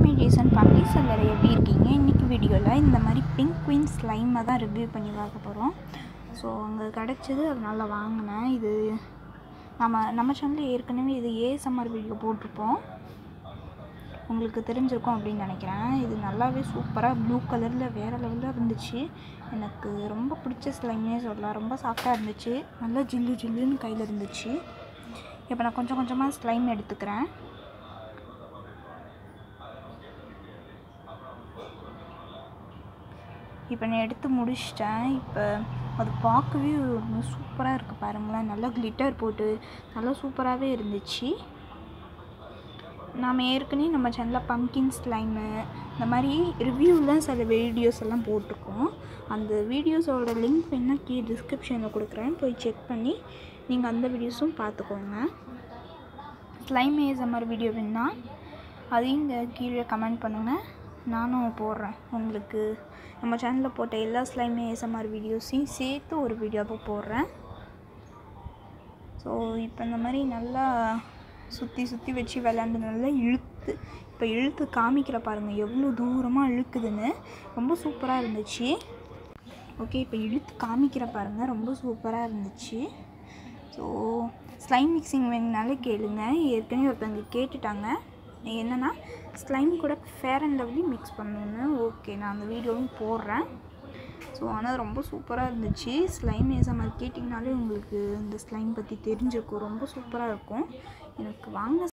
எல்லாருமே Jason families எல்லாரும் எப்படி இருக்கீங்க இன்றைக்கி வீடியோவில் இந்த மாதிரி பிங்க் குயின் ஸ்லைமை தான் ரிவ்யூ பண்ணி பார்க்க போகிறோம் ஸோ அங்கே கிடச்சது அதனால வாங்கினேன் இது நம்ம நம்ம சேனலில் ஏற்கனவே இது ஏஎஸ்எம்ஆர் வீடியோ போட்டிருப்போம் உங்களுக்கு தெரிஞ்சிருக்கும் அப்படின்னு நினைக்கிறேன் இது நல்லாவே சூப்பராக ப்ளூ கலரில் வேறு லெவலில் இருந்துச்சு எனக்கு ரொம்ப பிடிச்ச ஸ்லைம்னே சொல்லலாம் ரொம்ப சாஃப்டாக இருந்துச்சு நல்லா ஜில்லு ஜில்லுன்னு கையில் இருந்துச்சு இப்போ நான் கொஞ்சம் கொஞ்சமாக ஸ்லைம் எடுத்துக்கிறேன் இப்போ நான் எடுத்து முடிச்சிட்டேன் இப்போ அது பார்க்கவே ரொம்ப சூப்பராக இருக்குது பாருங்களேன் நல்லா கிளிட்டர் போட்டு நல்லா சூப்பராகவே இருந்துச்சு நாம் ஏற்கனவே நம்ம சேனலில் பம்கின் ஸ்லைமு இந்த மாதிரி ரிவ்யூவில் சில வீடியோஸ் எல்லாம் போட்டிருக்கோம் அந்த வீடியோஸோட லிங்க் வேணால் கீழே டிஸ்கிரிப்ஷனில் கொடுக்குறேன் போய் செக் பண்ணி நீங்கள் அந்த வீடியோஸும் பார்த்துக்கோங்க ஸ்லைம் ஏஎஸ்எம்ஆர் வீடியோ வேணால் அதையும் இங்கே கீழே கமெண்ட் பண்ணுங்கள் நானும் போடுறேன் உங்களுக்கு நம்ம சேனலில் போட்ட எல்லா ஸ்லைம் ஏஎஸ்எம்ஆர் வீடியோஸையும் சேர்த்து ஒரு வீடியோவாக போடுறேன் ஸோ இப்போ இந்த மாதிரி நல்லா சுற்றி சுற்றி வச்சு விளாண்டு நல்லா இழுத்து இப்போ இழுத்து காமிக்கிற பாருங்கள் எவ்வளோ தூரமாக இழுக்குதுன்னு ரொம்ப சூப்பராக இருந்துச்சு ஓகே இப்போ இழுத்து காமிக்கிற பாருங்கள் ரொம்ப சூப்பராக இருந்துச்சு ஸோ ஸ்லைம் மிக்சிங் வேணுனாலே கேளுங்க ஏற்கனவே ஒருத்தவங்க கேட்டுட்டாங்க என்னென்னா ஸ்லைம் கூட ஃபேர் அண்ட் லவ்லி மிக்ஸ் பண்ணணுன்னு ஓகே நான் அந்த வீடியோவும் போடுறேன் ஸோ ஆனால் ரொம்ப சூப்பராக இருந்துச்சு ஸ்லைம் ஏசமாக கேட்டிங்கனாலே உங்களுக்கு இந்த ஸ்லைம் பற்றி தெரிஞ்சிருக்கும் ரொம்ப சூப்பராக இருக்கும் எனக்கு வாங்கின